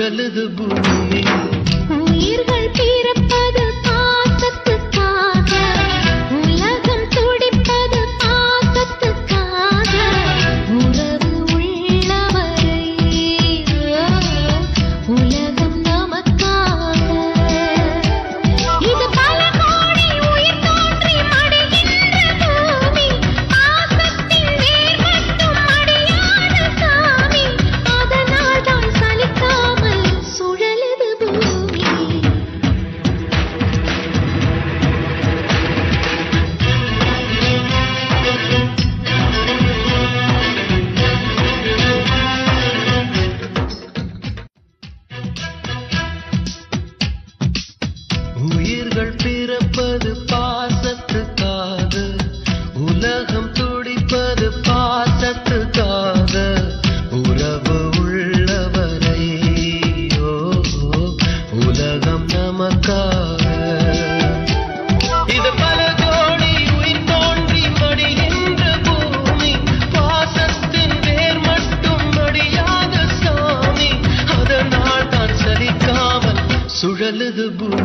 சுழலுது பூமி உயிர்கள் பிறப்பது பாசத்துக்காக உலகம் துடிப்பது பாசத்துக்காக உறவு உள்ளவரை உலகம் நமக்காக இது பல கோடி உயிர் தோன்றி மடிகின்ற பூமி பாசத்தின் வேர் மட்டும் அடியாத சாமி அதனால் தான் சலிக்காமல் சுழலுது பூமி உயிர்கள் பிறப்பது பாசத்துக்காக உலகம் துடிப்பது பாசத்துக்காக உறவு உள்ளவரை ஓ, உலகம் நமக்காக இது பல ஜோடி உயிர் தோன்றி மடிகின்ற பூமி பாசத்தின் வேர் மட்டும் மடியாத சாமி அதனால் தான் சலிக்காமல் சுழலுது பூமி